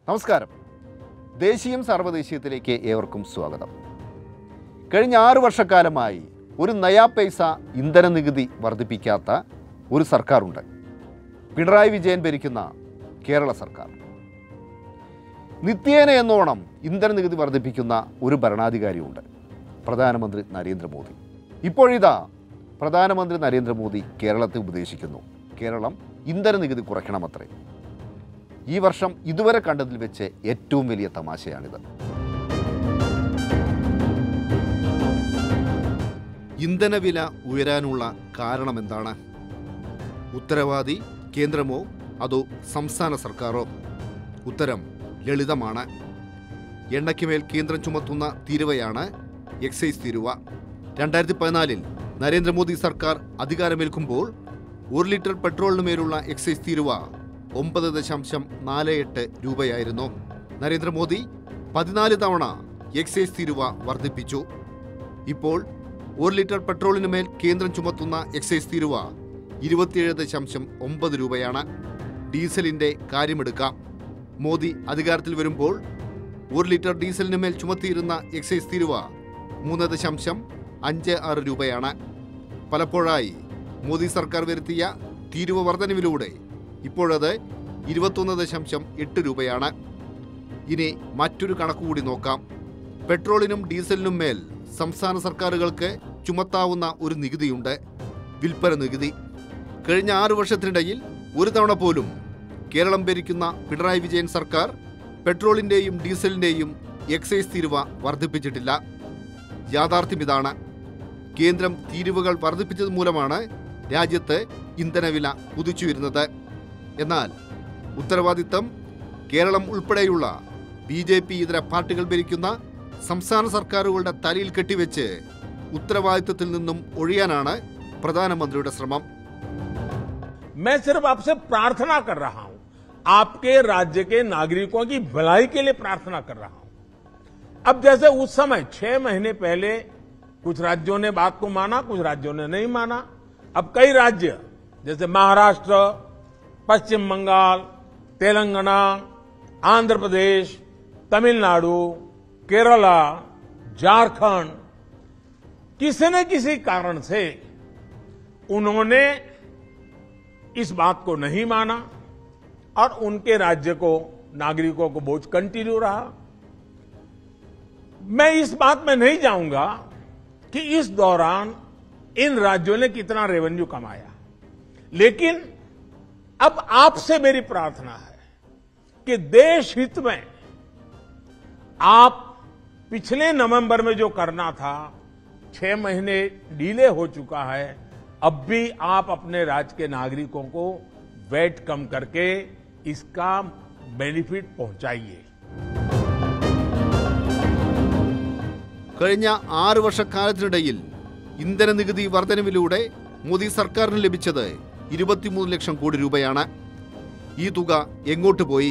നമസ്കാരം ദേശീയം സാർവദേശീയത്തിലേക്ക് ഏവർക്കും സ്വാഗതം കഴിഞ്ഞ ആറു വർഷക്കാലമായി ഒരു നയാ പൈസ ഇന്ധന നികുതി വർദ്ധിപ്പിക്കാത്ത ഒരു സർക്കാരുണ്ട് പിണറായി വിജയൻ ഭരിക്കുന്ന കേരള സർക്കാർ നിത്യേന എന്നോണം ഇന്ധന നികുതി വർദ്ധിപ്പിക്കുന്ന ഒരു ഭരണാധികാരിയുണ്ട് പ്രധാനമന്ത്രി നരേന്ദ്രമോദി ഇപ്പോഴിതാ പ്രധാനമന്ത്രി നരേന്ദ്രമോദി കേരളത്തെ ഉപദേശിക്കുന്നു കേരളം ഇന്ധന നികുതി കുറയ്ക്കണമത്രേ ഈ വർഷം ഇതുവരെ കണ്ടതിൽ വെച്ച് ഏറ്റവും വലിയ തമാശയാണിത് ഇന്ധനവില ഉയരാനുള്ള കാരണം എന്താണ് ഉത്തരവാദി കേന്ദ്രമോ അതോ സംസ്ഥാന സർക്കാരോ ഉത്തരം ലളിതമാണ് എണ്ണയ്ക്ക് മേൽ കേന്ദ്രം ചുമത്തുന്ന തീരുവയാണ് എക്സൈസ് തീരുവ രണ്ടായിരത്തി പതിനാലിൽ നരേന്ദ്രമോദി സർക്കാർ അധികാരമേൽക്കുമ്പോൾ ഒരു ലിറ്റർ പെട്രോളിന് മേലുള്ള എക്സൈസ് തീരുവ ഒമ്പത് ദശാംശം നാല് എട്ട് രൂപയായിരുന്നു നരേന്ദ്രമോദി പതിനാല് തവണ എക്സൈസ് തീരുവ വർദ്ധിപ്പിച്ചു ഇപ്പോൾ ഒരു ലിറ്റർ പെട്രോളിന് മേൽ കേന്ദ്രം ചുമത്തുന്ന എക്സൈസ് തീരുവ ഇരുപത്തിയേഴ് ദശാംശം ഒമ്പത് രൂപയാണ് ഡീസലിന്റെ കാര്യമെടുക്കാം മോദി അധികാരത്തിൽ വരുമ്പോൾ ഒരു ലിറ്റർ ഡീസലിന് മേൽ ചുമത്തിയിരുന്ന എക്സൈസ് തീരുവ മൂന്ന് ദശാംശം അഞ്ച് ആറ് രൂപയാണ് പലപ്പോഴായി മോദി സർക്കാർ വരുത്തിയ തീരുവ വർധനവിലൂടെ ഇപ്പോഴത് ഇരുപത്തൊന്ന് ദശാംശം എട്ട് രൂപയാണ് ഇനി മറ്റൊരു കണക്കുകൂടി നോക്കാം പെട്രോളിനും ഡീസലിനും മേൽ സംസ്ഥാന സർക്കാരുകൾക്ക് ചുമത്താവുന്ന ഒരു നികുതിയുണ്ട് വിൽപ്പന നികുതി കഴിഞ്ഞ ആറു വർഷത്തിനിടയിൽ ഒരു തവണ പോലും കേരളം ഭരിക്കുന്ന പിണറായി വിജയൻ സർക്കാർ പെട്രോളിന്റെയും ഡീസലിന്റെയും എക്സൈസ് തീരുവ വർദ്ധിപ്പിച്ചിട്ടില്ല യാഥാർത്ഥ്യം ഇതാണ് കേന്ദ്രം തീരുവകൾ വർദ്ധിപ്പിച്ചത് മൂലമാണ് രാജ്യത്ത് ഇന്ധനവില കുതിച്ചുയരുന്നത് എന്നാൽ ഉത്തരവാദിത്തം കേരളം ഉൾപ്പെടെയുള്ള ബി ജെ പി ഇതര പാർട്ടികൾ ഭരിക്കുന്ന സംസ്ഥാന സർക്കാരുകളുടെ തലയിൽ കെട്ടിവെച്ച് ഉത്തരവാദിത്തത്തിൽ നിന്നും ഒഴിയാനാണ് പ്രധാനമന്ത്രിയുടെ ശ്രമം मैं सिर्फ आपसे प्रार्थना कर रहा हूं आपके राज्य के नागरिकों की भलाई के लिए प्रार्थना कर रहा हूं अब जैसे उस समय छह महीने पहले कुछ राज्यों ने बात को माना कुछ राज्यों ने नहीं माना अब कई राज्य जैसे महाराष्ट्र पश्चिम बंगाल तेलंगाना आंध्र प्रदेश तमिलनाडु केरला झारखंड किसी न किसी कारण से उन्होंने इस बात को नहीं माना और उनके राज्य को नागरिकों को बोझ कंटिन्यू रहा मैं इस बात में नहीं जाऊंगा कि इस दौरान इन राज्यों ने कितना रेवेन्यू कमाया लेकिन अब आपसे मेरी प्रार्थना है कि देश हित में आप पिछले नवंबर में जो करना था छह महीने डीले हो चुका है अब भी आप अपने राज्य के नागरिकों को वेट कम करके इसका बेनिफिट पहुंचाइए കഴിഞ്ഞ ആറ് വർഷക്കാലത്തിനിടയിൽ ഇന്ധന നികുതി വർധനവിലൂടെ മോദി സർക്കാരിന് ലഭിച്ചത് ഇരുപത്തിമൂന്ന് ലക്ഷം കോടി രൂപയാണ് ഈ തുക എങ്ങോട്ട് പോയി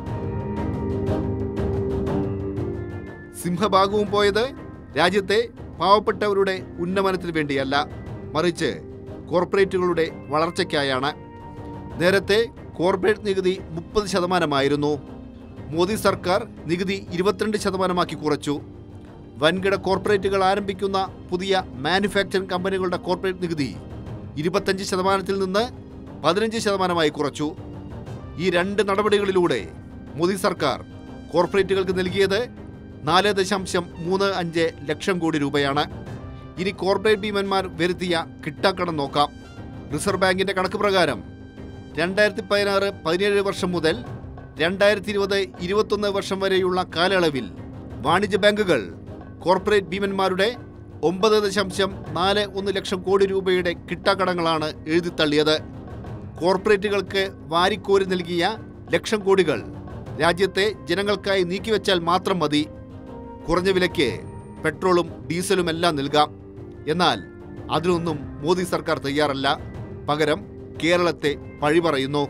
സിംഹഭാഗവും പോയത് രാജ്യത്തെ പാവപ്പെട്ടവരുടെ ഉന്നമനത്തിന് വേണ്ടിയല്ല മറിച്ച് കോർപ്പറേറ്റുകളുടെ വളർച്ചയ്ക്കായാണ് നേരത്തെ കോർപ്പറേറ്റ് നികുതി മുപ്പത് ശതമാനമായിരുന്നു മോദി സർക്കാർ നികുതി ഇരുപത്തിരണ്ട് ശതമാനമാക്കി കുറച്ചു വൻകിട കോർപ്പറേറ്റുകൾ ആരംഭിക്കുന്ന പുതിയ മാനുഫാക്ചറിംഗ് കമ്പനികളുടെ കോർപ്പറേറ്റ് നികുതി ഇരുപത്തഞ്ച് ശതമാനത്തിൽ നിന്ന് പതിനഞ്ച് ശതമാനമായി കുറച്ചു ഈ രണ്ട് നടപടികളിലൂടെ മോദി സർക്കാർ കോർപ്പറേറ്റുകൾക്ക് നൽകിയത് നാല് ദശാംശം മൂന്ന് അഞ്ച് ലക്ഷം കോടി രൂപയാണ് ഇനി കോർപ്പറേറ്റ് ഭീമന്മാർ വരുത്തിയ കിട്ടാക്കടം നോക്കാം റിസർവ് ബാങ്കിന്റെ കണക്ക് പ്രകാരം രണ്ടായിരത്തി പതിനാറ് പതിനേഴ് വർഷം മുതൽ രണ്ടായിരത്തി ഇരുപത് ഇരുപത്തൊന്ന് വർഷം വരെയുള്ള കാലയളവിൽ വാണിജ്യ ബാങ്കുകൾ കോർപ്പറേറ്റ് ഭീമന്മാരുടെ ഒമ്പത് ദശാംശം നാല് ഒന്ന് ലക്ഷം കോടി രൂപയുടെ കിട്ടാക്കടങ്ങളാണ് എഴുതിത്തള്ളിയത് കോർപ്പറേറ്റുകൾക്ക് വാരിക്കോരി നൽകിയ ലക്ഷം കോടികൾ രാജ്യത്തെ ജനങ്ങൾക്കായി നീക്കിവെച്ചാൽ മാത്രം മതി കുറഞ്ഞ വിലയ്ക്ക് പെട്രോളും ഡീസലും എല്ലാം നൽകാം എന്നാൽ അതിനൊന്നും മോദി സർക്കാർ തയ്യാറല്ല പകരം കേരളത്തെ പഴി പറയുന്നു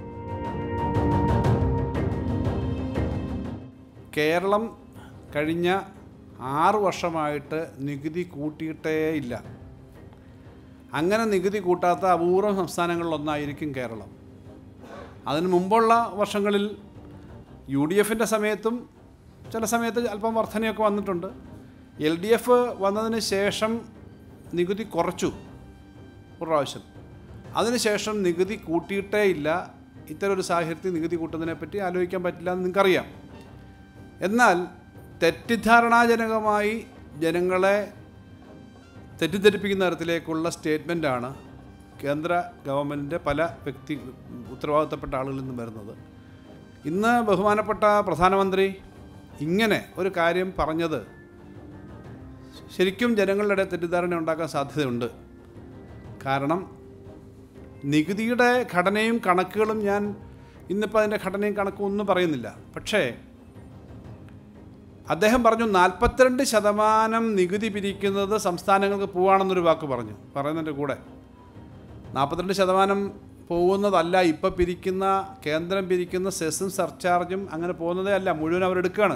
കേരളം കഴിഞ്ഞ ആറ് വർഷമായിട്ട് നികുതി കൂട്ടിയിട്ടേയില്ല അങ്ങനെ നികുതി കൂട്ടാത്ത അപൂർവം സംസ്ഥാനങ്ങളിലൊന്നായിരിക്കും കേരളം അതിനു മുമ്പുള്ള വർഷങ്ങളിൽ യു ഡി എഫിൻ്റെ സമയത്തും ചില സമയത്ത് അല്പം വർധനയൊക്കെ വന്നിട്ടുണ്ട് എൽ ഡി എഫ് വന്നതിന് ശേഷം നികുതി കുറച്ചു ഒരു പ്രാവശ്യം അതിനുശേഷം നികുതി കൂട്ടിയിട്ടേ ഇല്ല ഇത്തരം ഒരു സാഹചര്യത്തിൽ നികുതി കൂട്ടുന്നതിനെ പറ്റി ആലോചിക്കാൻ പറ്റില്ല എന്ന് നിങ്ങൾക്കറിയാം എന്നാൽ തെറ്റിദ്ധാരണാജനകമായി ജനങ്ങളെ തെറ്റിദ്ധരിപ്പിക്കുന്ന തരത്തിലേക്കുള്ള സ്റ്റേറ്റ്മെൻറ്റാണ് കേന്ദ്ര ഗവൺമെൻറ്റിൻ്റെ പല വ്യക്തി ഉത്തരവാദിത്തപ്പെട്ട ആളുകളിൽ നിന്നും വരുന്നത് ഇന്ന് ബഹുമാനപ്പെട്ട പ്രധാനമന്ത്രി ഇങ്ങനെ ഒരു കാര്യം പറഞ്ഞത് ശരിക്കും ജനങ്ങളുടെ ഇടയിൽ തെറ്റിദ്ധാരണ ഉണ്ടാക്കാൻ സാധ്യതയുണ്ട് കാരണം നികുതിയുടെ ഘടനയും കണക്കുകളും ഞാൻ ഇന്നിപ്പോൾ അതിൻ്റെ ഘടനയും കണക്കും ഒന്നും പറയുന്നില്ല പക്ഷേ അദ്ദേഹം പറഞ്ഞു നാൽപ്പത്തിരണ്ട് ശതമാനം നികുതി പിരിക്കുന്നത് സംസ്ഥാനങ്ങൾക്ക് പോവാണെന്നൊരു വാക്ക് പറഞ്ഞു പറയുന്നതിൻ്റെ കൂടെ നാൽപ്പത്തിരണ്ട് ശതമാനം പോകുന്നതല്ല ഇപ്പം പിരിക്കുന്ന കേന്ദ്രം പിരിക്കുന്ന സെസ്സും സർചാർജും അങ്ങനെ പോകുന്നതേ അല്ല മുഴുവൻ അവരെടുക്കുകയാണ്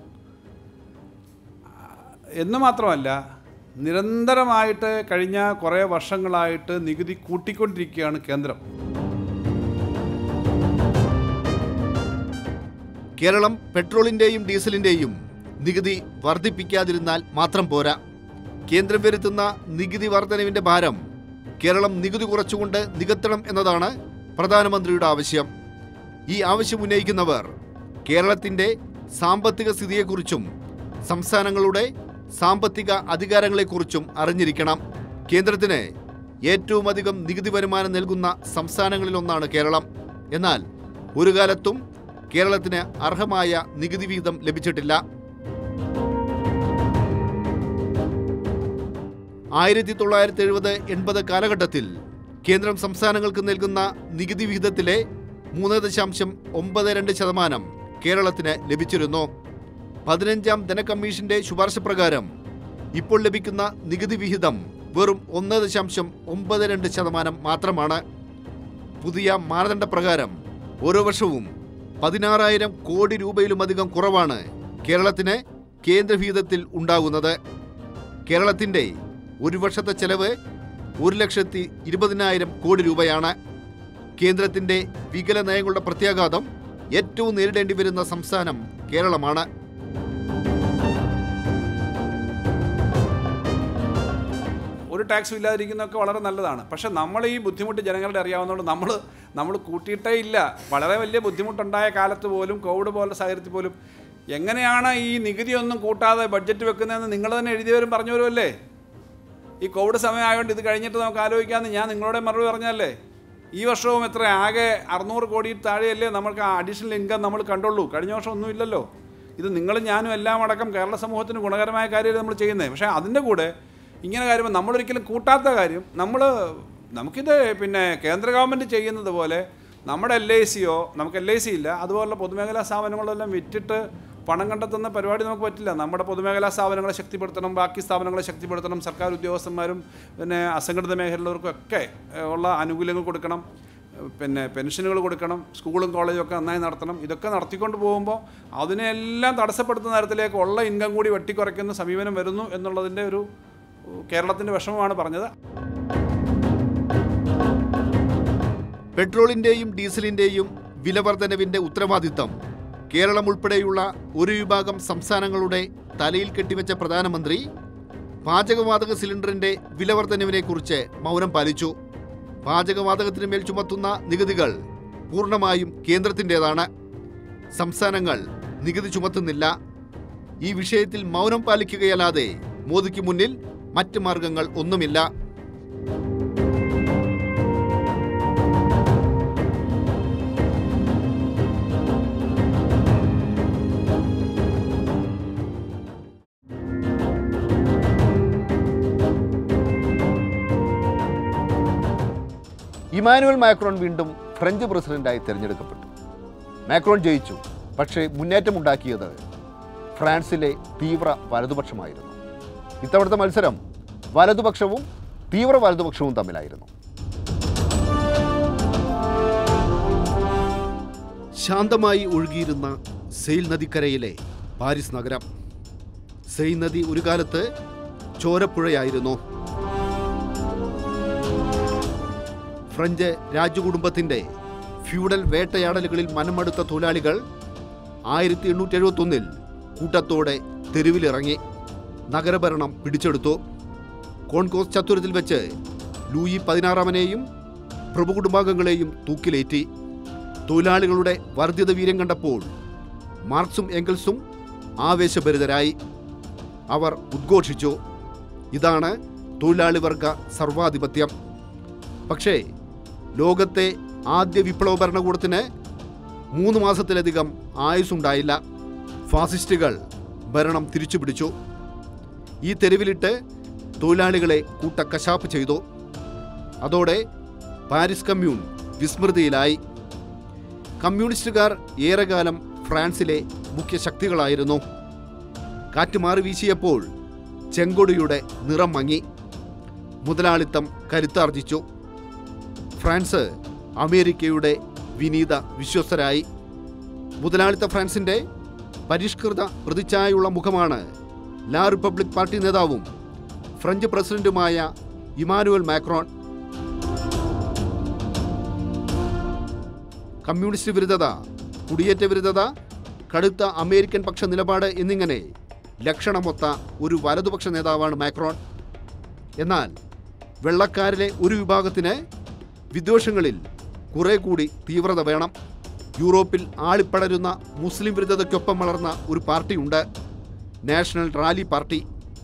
എന്ന് മാത്രമല്ല നിരന്തരമായിട്ട് കഴിഞ്ഞ കുറേ വർഷങ്ങളായിട്ട് നികുതി കൂട്ടിക്കൊണ്ടിരിക്കുകയാണ് കേന്ദ്രം കേരളം പെട്രോളിന്റെയും ഡീസലിന്റെയും നികുതി വർദ്ധിപ്പിക്കാതിരുന്നാൽ മാത്രം പോരാ കേന്ദ്രം വരുത്തുന്ന നികുതി വർധനവിന്റെ ഭാരം കേരളം നികുതി കുറച്ചുകൊണ്ട് നികത്തണം എന്നതാണ് പ്രധാനമന്ത്രിയുടെ ആവശ്യം ഈ ആവശ്യം ഉന്നയിക്കുന്നവർ കേരളത്തിന്റെ സാമ്പത്തിക സ്ഥിതിയെക്കുറിച്ചും സംസ്ഥാനങ്ങളുടെ സാമ്പത്തിക അധികാരങ്ങളെക്കുറിച്ചും അറിഞ്ഞിരിക്കണം കേന്ദ്രത്തിന് ഏറ്റവും അധികം നികുതി വരുമാനം നൽകുന്ന സംസ്ഥാനങ്ങളിലൊന്നാണ് കേരളം എന്നാൽ ഒരു കാലത്തും കേരളത്തിന് അർഹമായ നികുതി വിഹിതം ലഭിച്ചിട്ടില്ല ആയിരത്തി തൊള്ളായിരത്തി എഴുപത് എൺപത് കാലഘട്ടത്തിൽ കേന്ദ്രം സംസ്ഥാനങ്ങൾക്ക് നൽകുന്ന നികുതി വിഹിതത്തിലെ മൂന്ന് ദശാംശം ഒമ്പത് രണ്ട് ശതമാനം കേരളത്തിന് ലഭിച്ചിരുന്നു പതിനഞ്ചാം ധനകമ്മീഷന്റെ ശുപാർശ പ്രകാരം ഇപ്പോൾ ലഭിക്കുന്ന നികുതി വിഹിതം വെറും ഒന്ന് ദശാംശം ഒമ്പത് രണ്ട് ശതമാനം മാത്രമാണ് പുതിയ മാനദണ്ഡപ്രകാരം ഓരോ വർഷവും പതിനാറായിരം കോടി രൂപയിലുമധികം കുറവാണ് കേരളത്തിന് കേന്ദ്രവിഹിതത്തിൽ ഉണ്ടാകുന്നത് കേരളത്തിന്റെ ഒരു വർഷത്തെ ചെലവ് ഒരു ലക്ഷത്തി ഇരുപതിനായിരം കോടി രൂപയാണ് കേന്ദ്രത്തിന്റെ വികല നയങ്ങളുടെ പ്രത്യാഘാതം ഏറ്റവും നേരിടേണ്ടി വരുന്ന സംസ്ഥാനം കേരളമാണ് ഒരു ടാക്സും ഇല്ലാതിരിക്കുന്നതൊക്കെ വളരെ നല്ലതാണ് പക്ഷേ നമ്മൾ ഈ ബുദ്ധിമുട്ട് ജനങ്ങളുടെ അറിയാവുന്നതുകൊണ്ട് നമ്മൾ നമ്മൾ കൂട്ടിയിട്ടേ ഇല്ല വളരെ വലിയ ബുദ്ധിമുട്ടുണ്ടായ കാലത്ത് പോലും കോവിഡ് പോലുള്ള സാഹചര്യത്തിൽ പോലും എങ്ങനെയാണ് ഈ നികുതിയൊന്നും കൂട്ടാതെ ബഡ്ജറ്റ് വെക്കുന്നതെന്ന് നിങ്ങൾ തന്നെ എഴുതിയവരും പറഞ്ഞവരും അല്ലേ ഈ കോവിഡ് സമയമായതുകൊണ്ട് ഇത് കഴിഞ്ഞിട്ട് നമുക്ക് ആലോചിക്കാമെന്ന് ഞാൻ നിങ്ങളോട് മറുപടി പറഞ്ഞല്ലേ ഈ വർഷവും എത്ര ആകെ അറുന്നൂറ് കോടി താഴെയല്ലേ നമുക്ക് അഡീഷണൽ ഇൻകം നമ്മൾ കണ്ടുള്ളൂ കഴിഞ്ഞ വർഷം ഒന്നുമില്ലല്ലോ ഇത് നിങ്ങളും ഞാനും എല്ലാം അടക്കം കേരള സമൂഹത്തിന് ഗുണകരമായ കാര്യമല്ലേ നമ്മൾ ചെയ്യുന്നത് പക്ഷേ അതിൻ്റെ കൂടെ ഇങ്ങനെ കാര്യം നമ്മളൊരിക്കലും കൂട്ടാത്ത കാര്യം നമ്മൾ നമുക്കിത് പിന്നെ കേന്ദ്ര ഗവൺമെൻറ് ചെയ്യുന്നത് പോലെ നമ്മുടെ എൽ ഐ സിയോ നമുക്ക് എൽ ഐ സി ഇല്ല അതുപോലുള്ള പൊതുമേഖലാ സ്ഥാപനങ്ങളെല്ലാം വിറ്റിട്ട് പണം കണ്ടെത്തുന്ന പരിപാടി നമുക്ക് പറ്റില്ല നമ്മുടെ പൊതുമേഖലാ സ്ഥാപനങ്ങളെ ശക്തിപ്പെടുത്തണം ബാക്കി സ്ഥാപനങ്ങളെ ശക്തിപ്പെടുത്തണം സർക്കാർ ഉദ്യോഗസ്ഥന്മാരും പിന്നെ അസംഘടിത മേഖലയിലുള്ളവർക്കും ഒക്കെ ഏഹ്, ഉള്ള ആനുകൂല്യങ്ങൾ കൊടുക്കണം ഏഹ്, പിന്നെ പെൻഷനുകൾ കൊടുക്കണം സ്കൂളും കോളേജും ഒക്കെ നന്നായി നടത്തണം ഇതൊക്കെ നടത്തിക്കൊണ്ട് പോകുമ്പോൾ അതിനെല്ലാം തടസ്സപ്പെടുത്തുന്ന തരത്തിലേക്ക് ഉള്ള ഇൻകം കൂടി വെട്ടിക്കുറയ്ക്കുന്ന സമീപനം വരുന്നു എന്നുള്ളതിൻ്റെ ഒരു കേരളത്തിൻ്റെ വിഷമമാണ് പറഞ്ഞത് പെട്രോളിന്റെയും ഡീസലിന്റെയും വില വർധനവിന്റെ ഉത്തരവാദിത്തം കേരളം ഉൾപ്പെടെയുള്ള ഒരു വിഭാഗം സംസ്ഥാനങ്ങളുടെ തലയിൽ കെട്ടിവെച്ച പ്രധാനമന്ത്രി പാചകവാതക സിലിണ്ടറിന്റെ വില വർധനവിനെക്കുറിച്ച് മൗനം പാലിച്ചു പാചകവാതകത്തിന് മേൽ ചുമത്തുന്ന നികുതികൾ പൂർണ്ണമായും കേന്ദ്രത്തിൻ്റെതാണ് സംസ്ഥാനങ്ങൾ നികുതി ചുമത്തുന്നില്ല ഈ വിഷയത്തിൽ മൗനം പാലിക്കുകയല്ലാതെ മോദിക്ക് മുന്നിൽ മറ്റ് മാർഗങ്ങൾ ഒന്നുമില്ല ഇമാനുവൽ മാക്രോൺ വീണ്ടും ഫ്രഞ്ച് പ്രസിഡന്റായി തിരഞ്ഞെടുക്കപ്പെട്ടു മാക്രോൺ ജയിച്ചു പക്ഷേ മുന്നേറ്റമുണ്ടാക്കിയത് ഫ്രാൻസിലെ തീവ്ര വലതുപക്ഷമായിരുന്നു ഇത്തവണത്തെ മത്സരം വലതുപക്ഷവും തീവ്ര വലതുപക്ഷവും തമ്മിലായിരുന്നു ശാന്തമായി ഒഴുകിയിരുന്ന സെയിൽ നദിക്കരയിലെ പാരീസ് നഗരം സെയിൽ നദി ഒരു കാലത്ത് ചോരപ്പുഴയായിരുന്നു ഫ്രഞ്ച് രാജകുടുംബത്തിന്റെ ഫ്യൂഡൽ വേട്ടയാടലുകളിൽ മനമെടുത്ത തൊഴിലാളികൾ ആയിരത്തി എണ്ണൂറ്റി എഴുപത്തൊന്നിൽ കൂട്ടത്തോടെ തെരുവിലിറങ്ങി നഗരഭരണം പിടിച്ചെടുത്തു കോൺകോസ് ചത്തുരത്തിൽ വെച്ച് ലൂയി പതിനാറാമനെയും പ്രഭു കുടുംബാംഗങ്ങളെയും തൂക്കിലേറ്റി തൊഴിലാളികളുടെ വർദ്ധിത വീര്യം കണ്ടപ്പോൾ മാർക്സും എംഗൽസും ആവേശഭരിതരായി അവർ ഉദ്ഘോഷിച്ചു ഇതാണ് തൊഴിലാളി വർഗ സർവാധിപത്യം പക്ഷേ ലോകത്തെ ആദ്യ വിപ്ലവ ഭരണകൂടത്തിന് മൂന്ന് മാസത്തിലധികം ആയുസ്സുണ്ടായില്ല ഫാസിസ്റ്റുകൾ ഭരണം തിരിച്ചുപിടിച്ചു ഈ തെരുവിലിട്ട് തൊഴിലാളികളെ കൂട്ടക്കശാപ്പ് ചെയ്തു അതോടെ പാരീസ് കമ്മ്യൂൺ വിസ്മൃതിയിലായി കമ്മ്യൂണിസ്റ്റുകാർ ഏറെക്കാലം ഫ്രാൻസിലെ മുഖ്യ ശക്തികളായിരുന്നു കാറ്റ് മാറി വീശിയപ്പോൾ ചെങ്കൊടിയുടെ നിറം മങ്ങി മുതലാളിത്തം കരുത്താർജിച്ചു ഫ്രാൻസ് അമേരിക്കയുടെ വിനീത വിശ്വസ്തരായി മുതലാളിത്ത ഫ്രാൻസിന്റെ പരിഷ്കൃത പ്രതിച്ഛായുള്ള മുഖമാണ് ലാ റിപ്പബ്ലിക് പാർട്ടി നേതാവും ഫ്രഞ്ച് പ്രസിഡന്റുമായ ഇമാനുവൽ മാക്രോൺ കമ്മ്യൂണിസ്റ്റ് വിരുദ്ധത കുടിയേറ്റ വിരുദ്ധത കടുത്ത അമേരിക്കൻ പക്ഷ നിലപാട് എന്നിങ്ങനെ ലക്ഷണമൊത്ത ഒരു വലതുപക്ഷ നേതാവാണ് മാക്രോൺ എന്നാൽ വെള്ളക്കാരിലെ ഒരു വിഭാഗത്തിന് വിദ്വേഷങ്ങളിൽ കുറെ കൂടി തീവ്രത വേണം യൂറോപ്പിൽ ആളിപ്പടരുന്ന മുസ്ലിം വിരുദ്ധതയ്ക്കൊപ്പം വളർന്ന ഒരു പാർട്ടിയുണ്ട് നാഷണൽ റാലി പാർട്ടി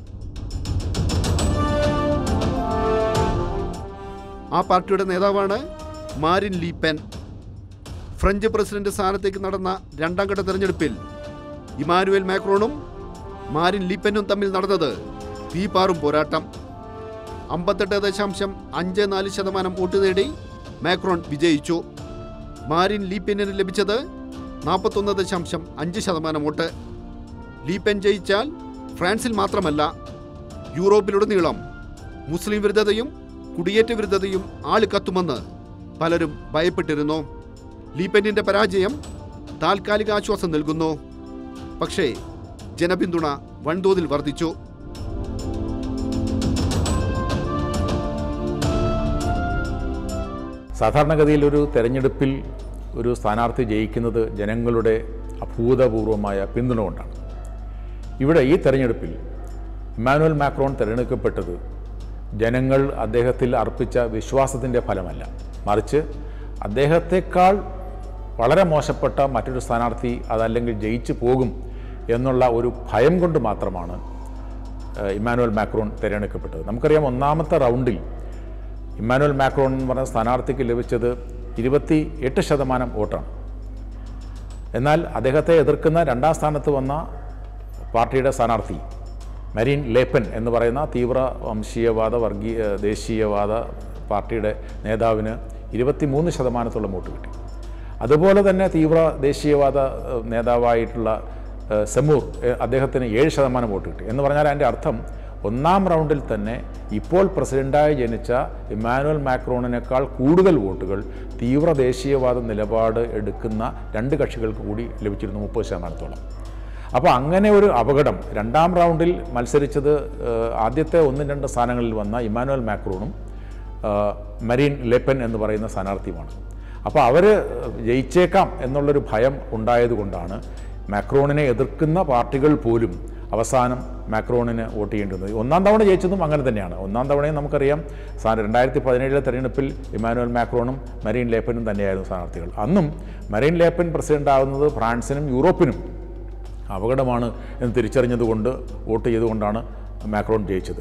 ആ പാർട്ടിയുടെ നേതാവാണ് മാരിൻ ലീപെൻ ഫ്രഞ്ച് പ്രസിഡന്റ് സ്ഥാനത്തേക്ക് നടന്ന രണ്ടാം ഘട്ട തെരഞ്ഞെടുപ്പിൽ ഇമാനുവൽ മാക്രോണും മാരിൻ ലീപെനും തമ്മിൽ നടന്നത് തീപാറും പോരാട്ടം അമ്പത്തെട്ട് ദശാംശം അഞ്ച് നാല് ശതമാനം വോട്ട് നേടി മാക്രോൺ വിജയിച്ചു മാരിൻ ലീപെന്നിന് ലഭിച്ചത് നാൽപ്പത്തൊന്ന് ദശാംശം അഞ്ച് ശതമാനം വോട്ട് ലീപെൻ ജയിച്ചാൽ ഫ്രാൻസിൽ മാത്രമല്ല യൂറോപ്പിലുടനീളം മുസ്ലിം വിരുദ്ധതയും കുടിയേറ്റ വിരുദ്ധതയും ആളിക്കത്തുമെന്ന് പലരും ഭയപ്പെട്ടിരുന്നു ലീപെന്നിന്റെ പരാജയം താൽക്കാലിക ആശ്വാസം നൽകുന്നു പക്ഷേ ജനപിന്തുണ വൻതോതിൽ വർദ്ധിച്ചു സാധാരണഗതിയിൽ ഒരു തെരഞ്ഞെടുപ്പിൽ ഒരു സ്ഥാനാർത്ഥി ജയിക്കുന്നത് ജനങ്ങളുടെ അഭൂതപൂർവമായ പിന്തുണ കൊണ്ടാണ് ഇവിടെ ഈ തെരഞ്ഞെടുപ്പിൽ ഇമ്മാനുവൽ മാക്രോൺ തിരഞ്ഞെടുക്കപ്പെട്ടത് ജനങ്ങൾ അദ്ദേഹത്തിൽ അർപ്പിച്ച വിശ്വാസത്തിൻ്റെ ഫലമല്ല മറിച്ച് അദ്ദേഹത്തെക്കാൾ വളരെ മോശപ്പെട്ട മറ്റൊരു സ്ഥാനാർത്ഥി അതല്ലെങ്കിൽ ജയിച്ചു പോകും എന്നുള്ള ഒരു ഭയം കൊണ്ട് മാത്രമാണ് ഏഹ്, ഇമ്മാനുവൽ മാക്രോൺ തിരഞ്ഞെടുക്കപ്പെട്ടത് നമുക്കറിയാം ഒന്നാമത്തെ റൗണ്ടിൽ ഇമ്മാനുവൽ മാക്രോൺ എന്ന് പറഞ്ഞ സ്ഥാനാർത്ഥിക്ക് ലഭിച്ചത് ഇരുപത്തി എട്ട് ശതമാനം വോട്ടാണ് എന്നാൽ അദ്ദേഹത്തെ എതിർക്കുന്ന രണ്ടാം സ്ഥാനത്ത് വന്ന പാർട്ടിയുടെ സ്ഥാനാർത്ഥി മരീൻ ലേപ്പൻ എന്ന് പറയുന്ന തീവ്ര വംശീയവാദ വർഗീയ ദേശീയവാദ പാർട്ടിയുടെ നേതാവിന് ഇരുപത്തിമൂന്ന് ശതമാനത്തോളം വോട്ട് കിട്ടി അതുപോലെ തന്നെ തീവ്ര ദേശീയവാദ ഏഹ്, നേതാവായിട്ടുള്ള ഏഹ്, സെമൂർ ഏഹ്, അദ്ദേഹത്തിന് ഏഴ് ശതമാനം വോട്ട് കിട്ടി എന്ന് പറഞ്ഞാൽ അതിൻ്റെ അർത്ഥം ഒന്നാം റൗണ്ടിൽ തന്നെ ഇപ്പോൾ പ്രസിഡന്റായി ജനിച്ച ഇമ്മാനുവൽ മാക്രോണിനേക്കാൾ കൂടുതൽ വോട്ടുകൾ തീവ്ര ദേശീയവാദ നിലപാട് എടുക്കുന്ന രണ്ട് കക്ഷികൾക്ക് കൂടി ലഭിച്ചിരുന്നു മുപ്പത് ശതമാനത്തോളം അപ്പോൾ അങ്ങനെ ഒരു അപകടം രണ്ടാം റൗണ്ടിൽ മത്സരിച്ചത് ഏഹ്, ആദ്യത്തെ ഒന്നും രണ്ട് സ്ഥാനങ്ങളിൽ വന്ന ഇമ്മാനുവൽ മാക്രോണും ഏഹ്, മരീൻ ലെപ്പൻ എന്ന് പറയുന്ന സ്ഥാനാർത്ഥിയുമാണ് അപ്പോൾ അവർ ജയിച്ചേക്കാം എന്നുള്ളൊരു ഭയം ഉണ്ടായതുകൊണ്ടാണ് മാക്രോണിനെ എതിർക്കുന്ന പാർട്ടികൾ പോലും അവസാനം മാക്രോണിന് വോട്ട് ചെയ്യേണ്ടത് ഒന്നാം തവണ ജയിച്ചതും അങ്ങനെ തന്നെയാണ് ഒന്നാം തവണയും നമുക്കറിയാം സ്ഥാന രണ്ടായിരത്തി പതിനേഴിലെ തെരഞ്ഞെടുപ്പിൽ ഇമാനുവൽ മാക്രോണും മരീൻ ലേപ്പനും തന്നെയായിരുന്നു സ്ഥാനാർത്ഥികൾ അന്നും മരീൻ ലേപ്പൻ പ്രസിഡന്റ് ആവുന്നത് ഫ്രാൻസിനും യൂറോപ്പിനും അപകടമാണ് എന്ന് തിരിച്ചറിഞ്ഞതുകൊണ്ട് വോട്ട് ചെയ്തുകൊണ്ടാണ് മാക്രോൺ ജയിച്ചത്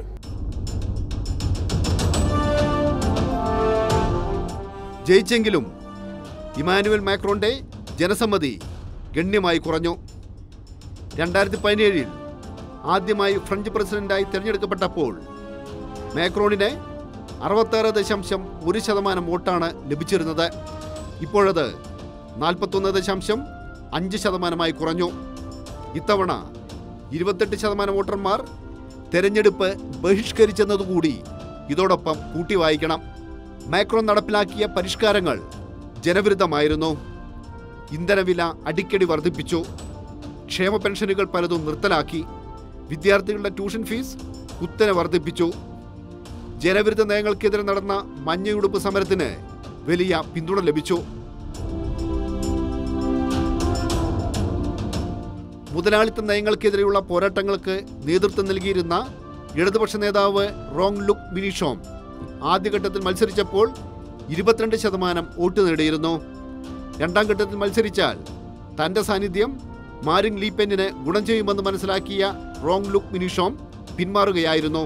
ജയിച്ചെങ്കിലും ഇമാനുവൽ മാക്രോന്റെ ജനസമ്മതി ഗണ്യമായി കുറഞ്ഞു രണ്ടായിരത്തി പതിനേഴിൽ ആദ്യമായി ഫ്രഞ്ച് പ്രസിഡന്റായി തിരഞ്ഞെടുക്കപ്പെട്ടപ്പോൾ മാക്രോണിന് അറുപത്താറ് ദശാംശം ഒരു ശതമാനം വോട്ടാണ് ലഭിച്ചിരുന്നത് ഇപ്പോഴത് നാൽപ്പത്തൊന്ന് ദശാംശം അഞ്ച് ശതമാനമായി കുറഞ്ഞു ഇത്തവണ ഇരുപത്തെട്ട് ശതമാനം വോട്ടർമാർ തെരഞ്ഞെടുപ്പ് ബഹിഷ്കരിച്ചെന്നതുകൂടി ഇതോടൊപ്പം കൂട്ടി വായിക്കണം മാക്രോൺ നടപ്പിലാക്കിയ പരിഷ്കാരങ്ങൾ ജനവിരുദ്ധമായിരുന്നു ഇന്ധനവില അടിക്കടി വർദ്ധിപ്പിച്ചു ക്ഷേമ പെൻഷനുകൾ പലതും നിർത്തലാക്കി വിദ്യാർത്ഥികളുടെ ട്യൂഷൻ ഫീസ് കുത്തനെ വർദ്ധിപ്പിച്ചു ജനവിരുദ്ധ നയങ്ങൾക്കെതിരെ നടന്ന മഞ്ഞയുടുപ്പ് സമരത്തിന് വലിയ പിന്തുണ ലഭിച്ചു മുതലാളിത്ത നയങ്ങൾക്കെതിരെയുള്ള പോരാട്ടങ്ങൾക്ക് നേതൃത്വം നൽകിയിരുന്ന ഇടതുപക്ഷ നേതാവ് റോങ് ലുക്ക് മിനിഷോം ആദ്യഘട്ടത്തിൽ മത്സരിച്ചപ്പോൾ ഇരുപത്തിരണ്ട് ശതമാനം വോട്ട് നേടിയിരുന്നു രണ്ടാം ഘട്ടത്തിൽ മത്സരിച്ചാൽ തന്റെ സാന്നിധ്യം മാരിൻ ലീപെന്നിന് ഗുണം ചെയ്യുമെന്ന് മനസ്സിലാക്കിയ റോങ് ലുക്ക് മിനിഷോം പിന്മാറുകയായിരുന്നു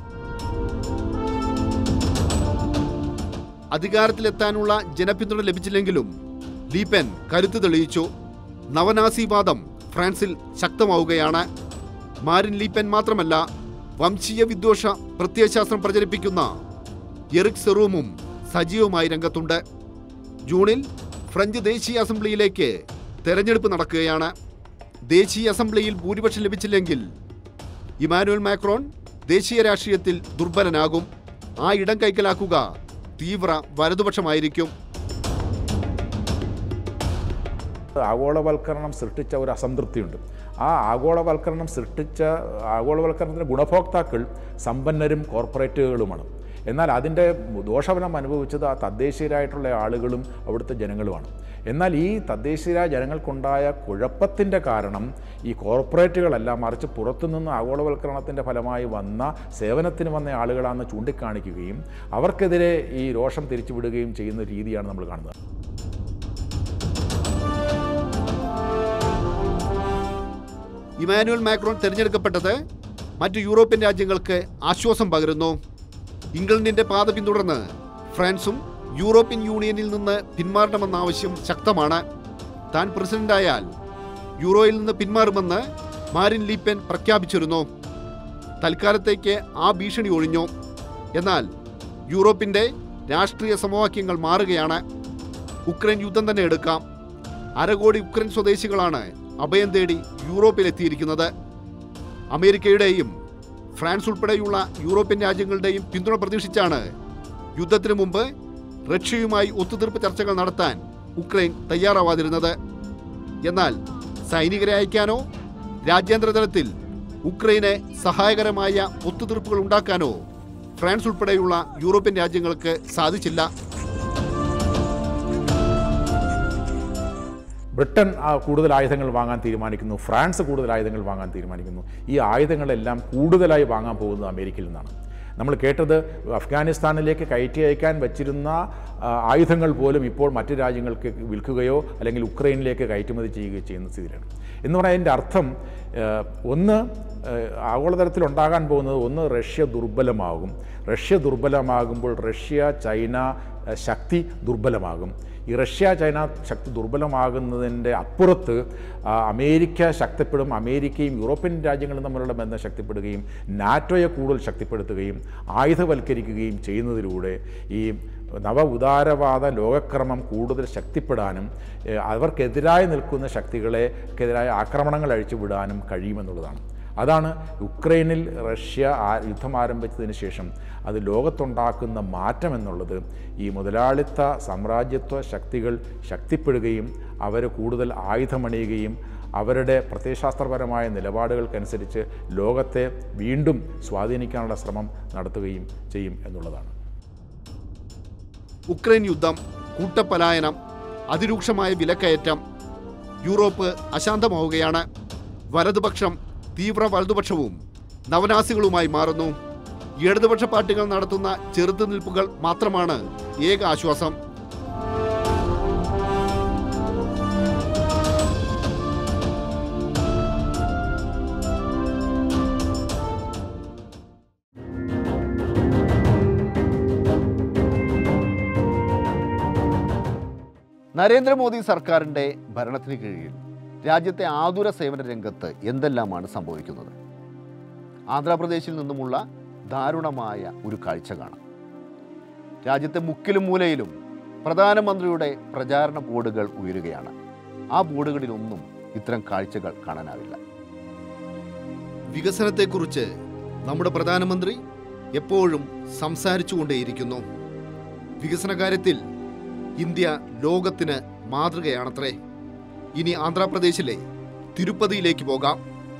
അധികാരത്തിലെത്താനുള്ള ജനപിന്തുണ ലഭിച്ചില്ലെങ്കിലും ലീപെൻ കരുത്ത് തെളിയിച്ചു നവനാസിവാദം ഫ്രാൻസിൽ ശക്തമാവുകയാണ് മാരിൻ ലീപെൻ മാത്രമല്ല വംശീയ വിദ്വേഷ പ്രത്യയശാസ്ത്രം പ്രചരിപ്പിക്കുന്ന എറിക് സെറൂമും സജീവമായി രംഗത്തുണ്ട് ജൂണിൽ ഫ്രഞ്ച് ദേശീയ അസംബ്ലിയിലേക്ക് തെരഞ്ഞെടുപ്പ് നടക്കുകയാണ് ദേശീയ അസംബ്ലിയിൽ ഭൂരിപക്ഷം ലഭിച്ചില്ലെങ്കിൽ ഇമാനുവൽ മാക്രോൺ ദേശീയ രാഷ്ട്രീയത്തിൽ ദുർബലനാകും ആ ഇടം കൈക്കലാക്കുക തീവ്ര വലതുപക്ഷമായിരിക്കും ആഗോളവൽക്കരണം സൃഷ്ടിച്ച ഒരു അസംതൃപ്തിയുണ്ട് ആ ആഗോളവൽക്കരണം സൃഷ്ടിച്ച ആഗോളവൽക്കരണത്തിൻ്റെ ഗുണഭോക്താക്കൾ സമ്പന്നരും കോർപ്പറേറ്റുകളുമാണ് എന്നാൽ അതിൻ്റെ ദോഷഫലം അനുഭവിച്ചത് ആ തദ്ദേശീയരായിട്ടുള്ള ആളുകളും അവിടുത്തെ ജനങ്ങളുമാണ് എന്നാൽ ഈ തദ്ദേശീയരായ ജനങ്ങൾക്കുണ്ടായ കുഴപ്പത്തിൻ്റെ കാരണം ഈ കോർപ്പറേറ്റുകളല്ല മറിച്ച് പുറത്തുനിന്ന് ആഗോളവൽക്കരണത്തിൻ്റെ ഫലമായി വന്ന സേവനത്തിന് വന്ന ആളുകളാണെന്ന് ചൂണ്ടിക്കാണിക്കുകയും അവർക്കെതിരെ ഈ രോഷം തിരിച്ചുവിടുകയും ചെയ്യുന്ന രീതിയാണ് നമ്മൾ കാണുന്നത് ഇമാനുവൽ മാക്രോൺ തിരഞ്ഞെടുക്കപ്പെട്ടത് മറ്റു യൂറോപ്യൻ രാജ്യങ്ങൾക്ക് ആശ്വാസം പകരുന്നു ഇംഗ്ലണ്ടിന്റെ പാത പിന്തുടർന്ന് ഫ്രാൻസും യൂറോപ്യൻ യൂണിയനിൽ നിന്ന് പിന്മാറണമെന്ന ആവശ്യം ശക്തമാണ് താൻ പ്രസിഡന്റായാൽ യൂറോയിൽ നിന്ന് പിന്മാറുമെന്ന് മാരിൻ ലീപ്പൻ പ്രഖ്യാപിച്ചിരുന്നു തൽക്കാലത്തേക്ക് ആ ഭീഷണി ഒഴിഞ്ഞു എന്നാൽ യൂറോപ്പിന്റെ രാഷ്ട്രീയ സമവാക്യങ്ങൾ മാറുകയാണ് ഉക്രൈൻ യുദ്ധം തന്നെ എടുക്കാം അരകോടി ഉക്രൈൻ സ്വദേശികളാണ് അഭയം തേടി യൂറോപ്പിലെത്തിയിരിക്കുന്നത് അമേരിക്കയുടെയും ഫ്രാൻസ് ഉൾപ്പെടെയുള്ള യൂറോപ്യൻ രാജ്യങ്ങളുടെയും പിന്തുണ പ്രതീക്ഷിച്ചാണ് യുദ്ധത്തിനു മുമ്പ് റഷ്യയുമായി ഒത്തുതീർപ്പ് ചർച്ചകൾ നടത്താൻ ഉക്രൈൻ തയ്യാറാവാതിരുന്നത് എന്നാൽ സൈനികരെ അയക്കാനോ രാജ്യാന്തര തലത്തിൽ ഉക്രൈന് സഹായകരമായ ഒത്തുതീർപ്പുകൾ ഉണ്ടാക്കാനോ ഫ്രാൻസ് ഉൾപ്പെടെയുള്ള യൂറോപ്യൻ രാജ്യങ്ങൾക്ക് സാധിച്ചില്ല ബ്രിട്ടൻ ആ, കൂടുതൽ ആയുധങ്ങൾ വാങ്ങാൻ തീരുമാനിക്കുന്നു ഫ്രാൻസ് കൂടുതൽ ആയുധങ്ങൾ വാങ്ങാൻ തീരുമാനിക്കുന്നു ഈ ആയുധങ്ങളെല്ലാം കൂടുതലായി വാങ്ങാൻ പോകുന്നത് അമേരിക്കയിൽ നിന്നാണ് നമ്മൾ കേട്ടത് അഫ്ഗാനിസ്ഥാനിലേക്ക് കയറ്റി അയക്കാൻ വച്ചിരുന്ന ആ, ആയുധങ്ങൾ പോലും ഇപ്പോൾ മറ്റ് രാജ്യങ്ങൾക്ക് വിൽക്കുകയോ അല്ലെങ്കിൽ ഉക്രൈനിലേക്ക് കയറ്റുമതി ചെയ്യുകയോ ചെയ്യുന്ന സ്ഥിതിയിലാണ് എന്ന് പറഞ്ഞാൽ അതിൻ്റെ അർത്ഥം ആ, ഒന്ന് ആ, ആഗോളതലത്തിൽ ഉണ്ടാകാൻ പോകുന്നത് ഒന്ന് റഷ്യ ദുർബലമാകും റഷ്യ ദുർബലമാകുമ്പോൾ റഷ്യ ചൈന ആ, ശക്തി ദുർബലമാകും ഈ റഷ്യ ചൈന ശക്തി ദുർബലമാകുന്നതിൻ്റെ അപ്പുറത്ത് ആ, അമേരിക്ക ശക്തിപ്പെടും അമേരിക്കയും യൂറോപ്യൻ രാജ്യങ്ങളും തമ്മിലുള്ള ബന്ധം ശക്തിപ്പെടുകയും നാറ്റോയെ കൂടുതൽ ശക്തിപ്പെടുത്തുകയും ആയുധവൽക്കരിക്കുകയും ചെയ്യുന്നതിലൂടെ ഈ നവ ഉദാരവാദ ലോകക്രമം കൂടുതൽ ശക്തിപ്പെടാനും ഏ, അവർക്കെതിരായി നിൽക്കുന്ന ശക്തികളെക്കെതിരായ ആക്രമണങ്ങൾ അഴിച്ചുവിടാനും കഴിയുമെന്നുള്ളതാണ് അതാണ് യുക്രൈനിൽ റഷ്യ ആ- യുദ്ധം ആരംഭിച്ചതിന് ശേഷം അത് ലോകത്തുണ്ടാക്കുന്ന മാറ്റം എന്നുള്ളത് ഈ മുതലാളിത്ത സാമ്രാജ്യത്വ ശക്തികൾ ശക്തിപ്പെടുകയും അവർ കൂടുതൽ ആയുധമണിയുകയും അവരുടെ പ്രത്യയശാസ്ത്രപരമായ നിലപാടുകൾക്കനുസരിച്ച് ലോകത്തെ വീണ്ടും സ്വാധീനിക്കാനുള്ള ശ്രമം നടത്തുകയും ചെയ്യും എന്നുള്ളതാണ് ഉക്രൈൻ യുദ്ധം കൂട്ടപ്പലായനം അതിരൂക്ഷമായ വിലക്കയറ്റം യൂറോപ്പ് അശാന്തമാവുകയാണ് വലതുപക്ഷം തീവ്ര വലതുപക്ഷവും നവനാസികളുമായി മാറുന്നു ഇടതുപക്ഷ പാർട്ടികൾ നടത്തുന്ന ചെറുത്തുനിൽപ്പുകൾ മാത്രമാണ് ഏക ആശ്വാസം നരേന്ദ്രമോദി സർക്കാരിൻ്റെ ഭരണത്തിന് കീഴിൽ രാജ്യത്തെ ആതുര സേവന രംഗത്ത് എന്തെല്ലാമാണ് സംഭവിക്കുന്നത് ആന്ധ്രാപ്രദേശിൽ നിന്നുമുള്ള ദാരുണമായ ഒരു കാഴ്ച കാണാം രാജ്യത്തെ മുക്കിലും മൂലയിലും പ്രധാനമന്ത്രിയുടെ പ്രചാരണ ബോർഡുകൾ ഉയരുകയാണ് ആ ബോർഡുകളിലൊന്നും ഇത്തരം കാഴ്ചകൾ കാണാനാവില്ല വികസനത്തെക്കുറിച്ച് നമ്മുടെ പ്രധാനമന്ത്രി എപ്പോഴും സംസാരിച്ചുകൊണ്ടേയിരിക്കുന്നു വികസന കാര്യത്തിൽ ഇന്ത്യ ലോകത്തിന് മാതൃകയാണത്രേ ഇനി ആന്ധ്രാപ്രദേശിലെ തിരുപ്പതിയിലേക്ക് പോകാം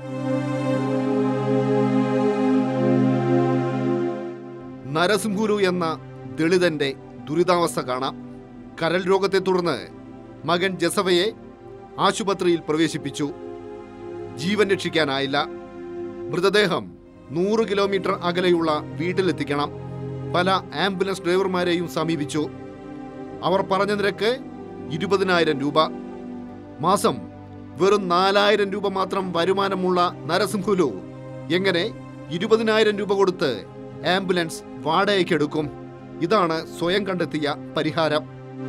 നരസിംഹുരു എന്ന ദളിതന്റെ ദുരിതാവസ്ഥ കാണാം കരൾ രോഗത്തെ തുടർന്ന് മകൻ ജസവയെ ആശുപത്രിയിൽ പ്രവേശിപ്പിച്ചു ജീവൻ രക്ഷിക്കാനായില്ല മൃതദേഹം നൂറ് കിലോമീറ്റർ അകലെയുള്ള വീട്ടിലെത്തിക്കണം പല ആംബുലൻസ് ഡ്രൈവർമാരെയും സമീപിച്ചു അവർ പറഞ്ഞ നിരക്ക് ഇരുപതിനായിരം രൂപ മാസം വെറും നാലായിരം രൂപ മാത്രം വരുമാനമുള്ള നരസിംഹുലു എങ്ങനെ ഇരുപതിനായിരം രൂപ കൊടുത്ത് ആംബുലൻസ് വാടകയ്ക്കെടുക്കും ഇതാണ് സ്വയം കണ്ടെത്തിയ പരിഹാരം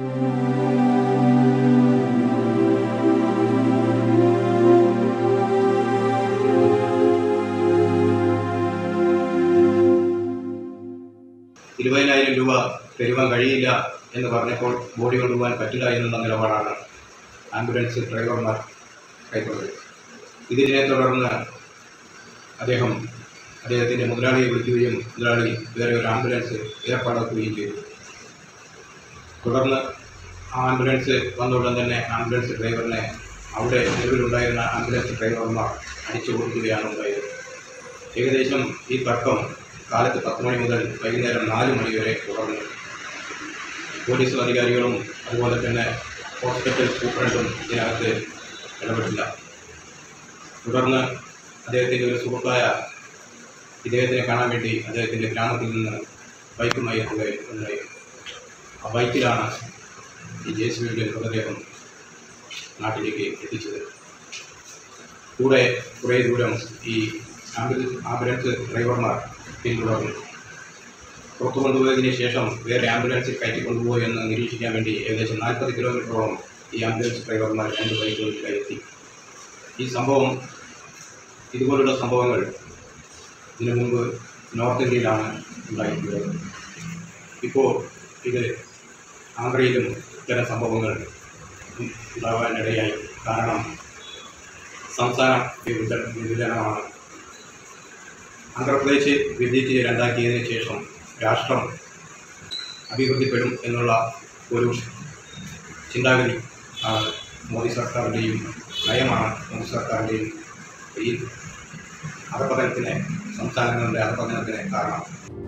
ഇരുപതിനായിരം രൂപ തരുവാൻ കഴിയില്ല എന്ന് പറഞ്ഞപ്പോൾ ബോഡി കൊണ്ടുപോകാൻ പറ്റില്ല എന്നുള്ള നിലപാടാണ് ആംബുലൻസ് ഡ്രൈവർമാർ കൈക്കൊണ്ടത് ഇതിനെ തുടർന്ന് അദ്ദേഹം അദ്ദേഹത്തിൻ്റെ മുതലാളിയെ വിളിക്കുകയും മുതലാളി വേറെ ഒരു ആംബുലൻസ് ഏർപ്പാടാക്കുകയും ചെയ്തു തുടർന്ന് ആ ആംബുലൻസ് വന്ന ഉടൻ തന്നെ ആംബുലൻസ് ഡ്രൈവറിനെ അവിടെ നിലവിലുണ്ടായിരുന്ന ആംബുലൻസ് ഡ്രൈവർമാർ അടിച്ചു കൊടുക്കുകയാണ് ഉണ്ടായത് ഏകദേശം ഈ തർക്കം കാലത്ത് പത്ത് മണി മുതൽ വൈകുന്നേരം നാല് മണി വരെ തുടർന്നു പോലീസ് അധികാരികളും അതുപോലെ തന്നെ ഹോസ്പിറ്റൽ സൂപ്രണ്ടും ഇതിനകത്ത് ഇടപെട്ടില്ല തുടർന്ന് അദ്ദേഹത്തിൻ്റെ ഒരു സുഹൃത്തായ ഇദ്ദേഹത്തിനെ കാണാൻ വേണ്ടി അദ്ദേഹത്തിൻ്റെ ഗ്രാമത്തിൽ നിന്ന് ബൈക്കുമായി എത്തുകയുണ്ടായി ആ ബൈക്കിലാണ് ഈ ജെ സി ബിയുടെ മൃതദേഹം നാട്ടിലേക്ക് എത്തിച്ചത് കൂടെ കുറേ ദൂരം ഈ ആംബുലൻസ് ആംബുലൻസ് ഡ്രൈവർമാർ പിന്തുടർന്നു പുറത്തു കൊണ്ടുപോയതിനു ശേഷം വേറെ ആംബുലൻസിൽ കയറ്റി കൊണ്ടുപോയി എന്ന് നിരീക്ഷിക്കാൻ വേണ്ടി ഏകദേശം നാൽപ്പത് കിലോമീറ്ററോളം ഈ ആംബുലൻസ് ഡ്രൈവർമാർ രണ്ട് ബൈക്കുകളിൽ എത്തി ഈ സംഭവം ഇതുപോലുള്ള സംഭവങ്ങൾ ഇതിനു മുമ്പ് നോർത്ത് ഇന്ത്യയിലാണ് ഉണ്ടായിട്ടുള്ളത് ഇപ്പോൾ ഇത് ആന്ധ്രയിലും ഇത്തരം സംഭവങ്ങൾ ഉണ്ടാകാനിടയായി കാരണം സംസ്ഥാന വിഭജ വിഭജനമാണ് ആന്ധ്രാപ്രദേശ് വിഭജിച്ച് രണ്ടാക്കിയതിനു ശേഷം രാഷ്ട്രം അഭിവൃദ്ധിപ്പെടും എന്നുള്ള ഒരു ചിന്താഗതി ആണ് മോദി സർക്കാരിൻ്റെയും നയമാണ് മോദി സർക്കാരിൻ്റെയും ഈ അധപതനത്തിന് സംസ്ഥാനങ്ങളുടെ അധപതനത്തിന് കാരണം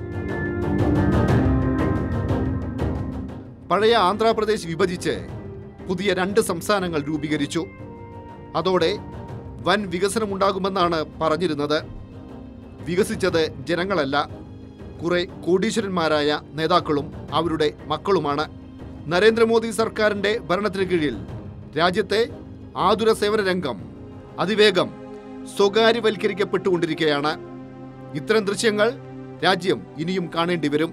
പഴയ ആന്ധ്രാപ്രദേശ് വിഭജിച്ച് പുതിയ രണ്ട് സംസ്ഥാനങ്ങൾ രൂപീകരിച്ചു അതോടെ വൻ വികസനമുണ്ടാകുമെന്നാണ് പറഞ്ഞിരുന്നത് വികസിച്ചത് ജനങ്ങളല്ല കുറെ കോടീശ്വരന്മാരായ നേതാക്കളും അവരുടെ മക്കളുമാണ് നരേന്ദ്രമോദി സർക്കാരിന്റെ ഭരണത്തിന് കീഴിൽ രാജ്യത്തെ ആതുര സേവന രംഗം അതിവേഗം സ്വകാര്യവൽക്കരിക്കപ്പെട്ടുകൊണ്ടിരിക്കുകയാണ് ഇത്തരം ദൃശ്യങ്ങൾ രാജ്യം ഇനിയും കാണേണ്ടി വരും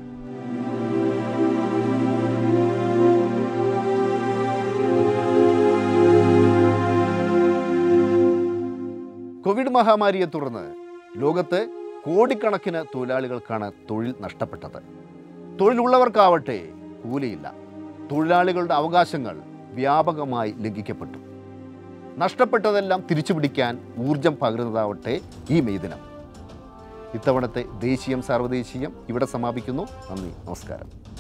കോവിഡ് മഹാമാരിയെ തുടർന്ന് ലോകത്ത് കോടിക്കണക്കിന് തൊഴിലാളികൾക്കാണ് തൊഴിൽ നഷ്ടപ്പെട്ടത് തൊഴിലുള്ളവർക്കാവട്ടെ കൂലിയില്ല തൊഴിലാളികളുടെ അവകാശങ്ങൾ വ്യാപകമായി ലംഘിക്കപ്പെട്ടു നഷ്ടപ്പെട്ടതെല്ലാം തിരിച്ചുപിടിക്കാൻ ഊർജം പകരുന്നതാവട്ടെ ഈ മെയ് ദിനം ഇത്തവണത്തെ ദേശീയം സാർവദേശീയം ഇവിടെ സമാപിക്കുന്നു നന്ദി നമസ്കാരം